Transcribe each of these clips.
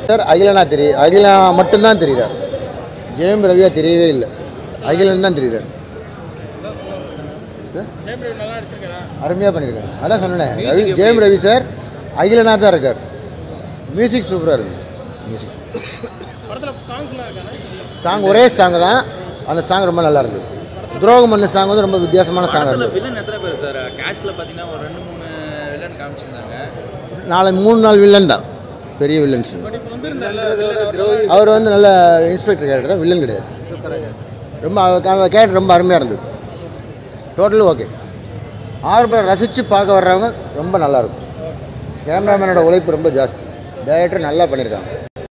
sir அகிலனா தெரியும் அகிலனா மட்டும்தான் தெரியுறார் ஜெயம் ரவியா தெரியவே இல்லை அகிலன் தான் தெரியுறார் அருமையாக பண்ணியிருக்காரு அதான் சொன்னேன் ரவி ஜெயம் ரவி சார் அகிலனா தான் இருக்கார் மியூசிக் சூப்பராக இருக்கு மியூசிக் சாங் ஒரே சாங் தான் அந்த சாங் ரொம்ப நல்லா இருந்தது துரோகம் பண்ண சாங் வந்து ரொம்ப வித்தியாசமான சாங் படத்துல இருந்தது வில்லன் எத்தனை பேர் சார் கேஷ்ல பார்த்தீங்கன்னா ஒரு ரெண்டு மூணு வில்லன் காமிச்சிருந்தாங்க நாளை மூணு நாள் வில்லன் தான் பெரிய வில்லன்ஸ் அவர் வந்து நல்ல இன்ஸ்பெக்டர் கேரக்டர் தான் வில்லன் கிடையாது ரொம்ப கேரக்டர் ரொம்ப அருமையாக இருந்தது டோட்டலி ஓகே ஆர்பரை ரசித்து பார்க்க வர்றவங்க ரொம்ப நல்லாயிருக்கும் கேமராமேனோட உழைப்பு ரொம்ப ஜாஸ்தி டைரக்டர் நல்லா பண்ணியிருக்காங்க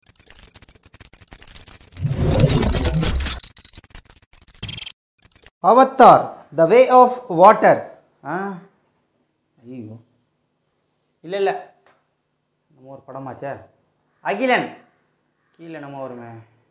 Avatar the way of water ஆ ஐயோ இல்லை இல்லை நம்ம ஒரு படமாச்சே அகிலன் கீழே நம்ம வருமே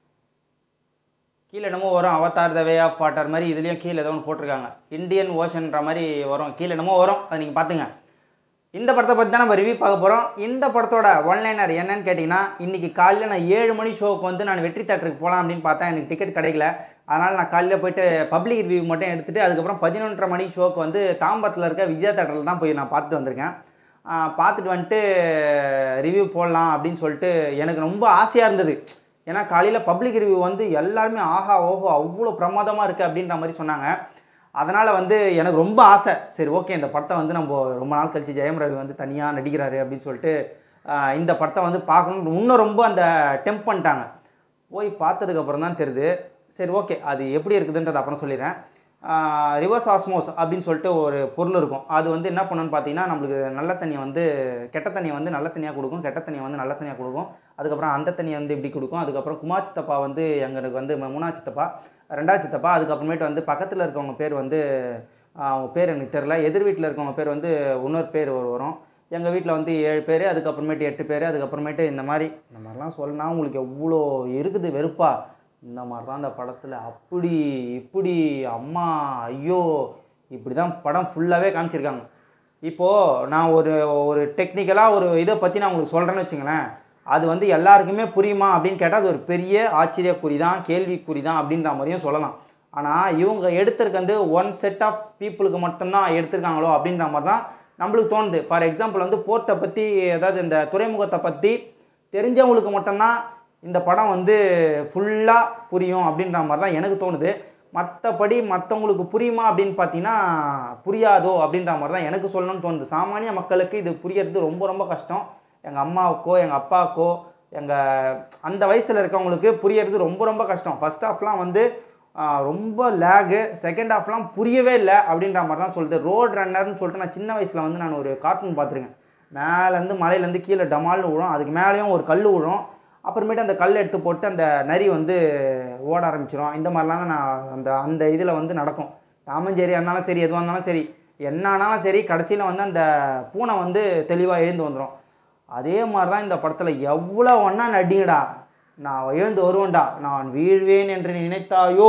கீழே என்னமோ வரும் Avatar the way of water மாதிரி இதுலேயும் கீழே ஏதோ ஒன்று போட்டிருக்காங்க இந்தியன் ஓஷன்ற மாதிரி வரும் கீழே என்னமோ வரும் அதை நீங்கள் பார்த்துங்க இந்த படத்தை பற்றி தான் நம்ம ரிவ்யூ பார்க்க போகிறோம் இந்த படத்தோட ஒன்லைனர் என்னன்னு கேட்டிங்கன்னா இன்றைக்கி காலையில் நான் ஏழு மணி ஷோவுக்கு வந்து நான் வெற்றி தேட்டருக்கு போகலாம் அப்படின்னு பார்த்தா எனக்கு டிக்கெட் கிடைக்கல அதனால் நான் காலையில் போயிட்டு பப்ளிக் ரிவ்யூ மட்டும் எடுத்துகிட்டு அதுக்கப்புறம் பதினொன்றரை மணி ஷோக்கு வந்து தாம்பரத்தில் இருக்க விஜயா தேட்டரில் தான் போய் நான் பார்த்துட்டு வந்திருக்கேன் ஆஹ் பார்த்துட்டு வந்துட்டு ரிவ்யூ போடலாம் அப்படின்னு சொல்லிட்டு எனக்கு ரொம்ப ஆசையாக இருந்தது ஏன்னா காலையில் பப்ளிக் ரிவ்யூ வந்து எல்லாருமே ஆஹா ஓஹோ அவ்வளோ பிரமாதமாக இருக்குது அப்படின்ற மாதிரி சொன்னாங்க அதனால் வந்து எனக்கு ரொம்ப ஆசை சரி ஓகே இந்த படத்தை வந்து நம்ம ரொம்ப நாள் கழிச்சு ஜெயம் ரவி வந்து தனியாக நடிக்கிறாரு அப்படின்னு சொல்லிட்டு ஆஹ் இந்த படத்தை வந்து பார்க்கணும் இன்னும் ரொம்ப அந்த டெம்ப் பண்ணிட்டாங்க போய் பார்த்ததுக்கப்புறம் தான் தெரியுது சரி ஓகே அது எப்படி இருக்குதுன்றதை அப்புறம் சொல்லிடுறேன் ரிவர்ஸ் ஆஸ்மோஸ் அப்படின்னு சொல்லிட்டு ஒரு பொருள் இருக்கும் அது வந்து என்ன பண்ணுன்னு பார்த்தீங்கன்னா நம்மளுக்கு நல்ல தண்ணியை வந்து கெட்ட தண்ணியை வந்து நல்ல தண்ணியாக கொடுக்கும் கெட்ட தண்ணியை வந்து நல்ல தண்ணியாக கொடுக்கும் அதுக்கப்புறம் அந்த தண்ணியை வந்து இப்படி கொடுக்கும் அதுக்கப்புறம் குமார் சித்தப்பா வந்து எங்களுக்கு வந்து மூணா சித்தப்பா ரெண்டாவது சித்தப்பா அதுக்கப்புறமேட்டு வந்து பக்கத்தில் இருக்கவங்க பேர் வந்து ஆஹ் அவங்க பேர் எனக்கு தெரில எதிர் வீட்டில் இருக்கவங்க பேர் வந்து இன்னொரு பேர் ஒரு வரும் எங்கள் வீட்டில் வந்து ஏழு பேர் அதுக்கப்புறமேட்டு எட்டு பேர் அதுக்கப்புறமேட்டு இந்த மாதிரி இந்த மாதிரிலாம் சொல்லனா உங்களுக்கு எவ்வளோ இருக்குது வெறுப்பா இந்த மாதிரி தான் அந்த படத்தில் அப்படி இப்படி அம்மா ஐயோ இப்படி தான் படம் ஃபுல்லாகவே காமிச்சிருக்காங்க இப்போது நான் ஒரு ஒரு டெக்னிக்கலாக ஒரு இதை பற்றி நான் உங்களுக்கு சொல்கிறேன்னு வச்சுங்களேன் அது வந்து எல்லாருக்குமே புரியுமா அப்படின்னு கேட்டால் அது ஒரு பெரிய ஆச்சரியக்குறி தான் கேள்விக்குறி தான் அப்படின்ற மாதிரியும் சொல்லலாம் ஆனால் இவங்க எடுத்திருக்க வந்து ஒன் செட் ஆஃப் பீப்புளுக்கு மட்டும்தான் எடுத்திருக்காங்களோ அப்படின்ற மாதிரி தான் நம்மளுக்கு தோணுது ஃபார் எக்ஸாம்பிள் வந்து போர்ட்டை பற்றி அதாவது இந்த துறைமுகத்தை பற்றி தெரிஞ்சவங்களுக்கு மட்டும்தான் இந்த படம் வந்து ஃபுல்லாக புரியும் அப்படின்ற மாதிரி தான் எனக்கு தோணுது மற்றபடி மற்றவங்களுக்கு புரியுமா அப்படின்னு பார்த்தீங்கன்னா புரியாதோ அப்படின்ற மாதிரி தான் எனக்கு சொல்லணும்னு தோணுது சாமானிய மக்களுக்கு இது புரியறது ரொம்ப ரொம்ப கஷ்டம் எங்கள் அம்மாவுக்கோ எங்கள் அப்பாவுக்கோ எங்கள் அந்த வயசில் இருக்கவங்களுக்கு புரியறது ரொம்ப ரொம்ப கஷ்டம் ஃபர்ஸ்ட் ஹாஃப்லாம் வந்து ஆஹ், ரொம்ப லேகு செகண்ட் ஹாஃப்லாம் புரியவே இல்லை அப்படின்ற மாதிரி தான் சொல்லுது ரோட் ரன்னர்னு சொல்லிட்டு நான் சின்ன வயசில் வந்து நான் ஒரு கார்ட்டூன் பார்த்துருக்கேன் மேலேருந்து மலையிலேருந்து கீழே டமால்னு விழும் அதுக்கு மேலேயும் ஒரு கல் விழும் அப்புறமேட்டு அந்த கல் எடுத்து போட்டு அந்த நரி வந்து ஓட ஆரம்பிச்சிடும் இந்த மாதிரிலாம் தான் நான் அந்த அந்த இதில் வந்து நடக்கும் டாமஞ்சேரியாக இருந்தாலும் சரி எதுவாக இருந்தாலும் சரி என்ன ஆனாலும் சரி கடைசியில் வந்து அந்த பூனை வந்து தெளிவாக எழுந்து வந்துடும் அதே மாதிரி தான் இந்த படத்தில் எவ்வளோ ஒன்றா நடிங்கடா நான் எழுந்து வருவேன்டா நான் வீழ்வேன் என்று நினைத்தாயோ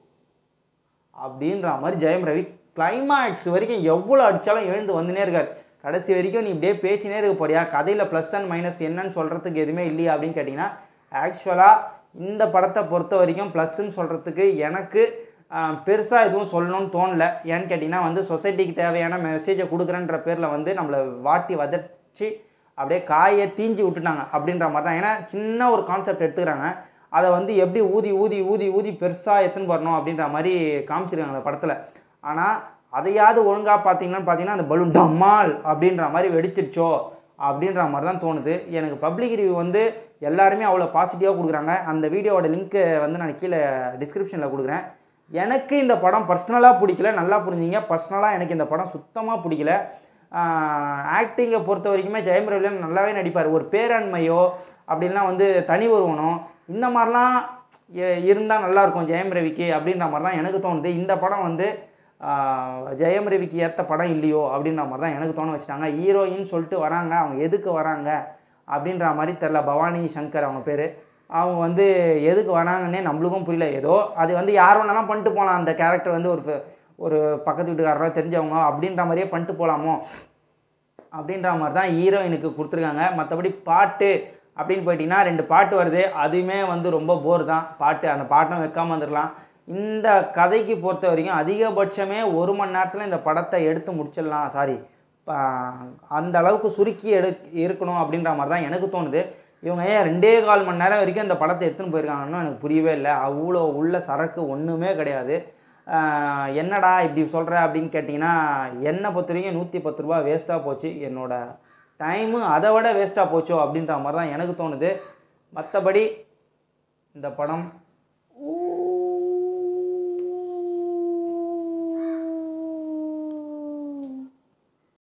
அப்படின்ற மாதிரி ஜெயம் ரவி கிளைமாக்ஸ் வரைக்கும் எவ்வளோ அடித்தாலும் எழுந்து வந்துனே இருக்கார் கடைசி வரைக்கும் நீ இப்படியே பேசினே இருக்க போறியா கதையில் ப்ளஸ் அண்ட் மைனஸ் என்னன்னு சொல்கிறதுக்கு எதுவுமே இல்லையா அப்படின்னு கேட்டிங்கன்னா ஆக்சுவலாக இந்த படத்தை பொறுத்த வரைக்கும் ப்ளஸ்ன்னு சொல்கிறதுக்கு எனக்கு பெருசாக எதுவும் சொல்லணும்னு தோணல ஏன்னு கேட்டிங்கன்னா வந்து சொசைட்டிக்கு தேவையான மெசேஜை கொடுக்குறேன்ற பேரில் வந்து நம்மளை வாட்டி வதச்சி அப்படியே காயை தீஞ்சி விட்டுட்டாங்க அப்படின்ற மாதிரி தான் ஏன்னா சின்ன ஒரு கான்செப்ட் எடுத்துக்கிறாங்க அதை வந்து எப்படி ஊதி ஊதி ஊதி ஊதி பெருசாக எத்துன்னு வரணும் அப்படின்ற மாதிரி காமிச்சிருக்காங்க அந்த படத்தில் ஆனால் அதையாவது ஒழுங்காக பார்த்தீங்கன்னா பார்த்தீங்கன்னா அந்த பலூன் டம்மால் அப்படின்ற மாதிரி வெடிச்சிருச்சோ அப்படின்ற மாதிரி தான் தோணுது எனக்கு பப்ளிக் ரிவ்யூ வந்து எல்லாருமே அவ்வளோ பாசிட்டிவாக கொடுக்குறாங்க அந்த வீடியோவோட லிங்க்கு வந்து நான் கீழே டிஸ்கிரிப்ஷனில் கொடுக்குறேன் எனக்கு இந்த படம் பர்சனலாக பிடிக்கல நல்லா புரிஞ்சுங்க பர்சனலாக எனக்கு இந்த படம் சுத்தமாக பிடிக்கல ஆக்டிங்கை பொறுத்த வரைக்குமே ஜெயம் ரவிலன் நல்லாவே நடிப்பார் ஒரு பேரண்மையோ அப்படின்னா வந்து தனி ஒருவனோ இந்த மாதிரிலாம் இருந்தால் நல்லாயிருக்கும் ஜெயம் ரவிக்கு அப்படின்ற மாதிரி தான் எனக்கு தோணுது இந்த படம் வந்து ஆஹ், ஜெயம் ரவிக்கு ஏற்ற படம் இல்லையோ அப்படின்ற மாதிரி தான் எனக்கு தோண வச்சுட்டாங்க ஹீரோயின் சொல்லிட்டு வராங்க அவங்க எதுக்கு வராங்க அப்படின்ற மாதிரி தெரில பவானி சங்கர் அவங்க பேர் அவங்க வந்து எதுக்கு வராங்கன்னே நம்மளுக்கும் புரியல ஏதோ அது வந்து யார் வேணாலும் பண்ணிட்டு போகலாம் அந்த கேரக்டர் வந்து ஒரு ஃப- ஒரு பக்கத்து வீட்டுக்காரரோ தெரிஞ்சவங்க அப்படின்ற மாதிரியே பண்ணிட்டு போகலாமோ அப்படின்ற மாதிரி தான் ஹீரோயினுக்கு கொடுத்துருக்காங்க மற்றபடி பாட்டு அப்படின்னு போயிட்டீங்கன்னா ரெண்டு பாட்டு வருது அதுவுமே வந்து ரொம்ப போர் தான் பாட்டு அந்த பாட்டும் வைக்காமல் வந்துடலாம் இந்த கதைக்கு பொறுத்த வரைக்கும் அதிகபட்சமே ஒரு மணி நேரத்தில் இந்த படத்தை எடுத்து முடிச்சிடலாம் சாரி அந்த அளவுக்கு சுருக்கி எடு இருக்கணும் அப்படின்ற மாதிரி தான் எனக்கு தோணுது இவங்க ஏன் ரெண்டே கால் மணி நேரம் வரைக்கும் இந்த படத்தை எடுத்துன்னு போயிருக்காங்கன்னு எனக்கு புரியவே இல்லை அவ்வளோ உள்ள சரக்கு ஒன்றுமே கிடையாது ஆஹ் என்னடா இப்படி சொல்கிற அப்படின்னு கேட்டிங்கன்னா என்னை பொறுத்த வரைக்கும் நூற்றி பத்து ரூபா வேஸ்ட்டாக போச்சு என்னோட டைமு அதை விட வேஸ்ட்டாக போச்சோ அப்படின்ற மாதிரி தான் எனக்கு தோணுது மற்றபடி இந்த படம்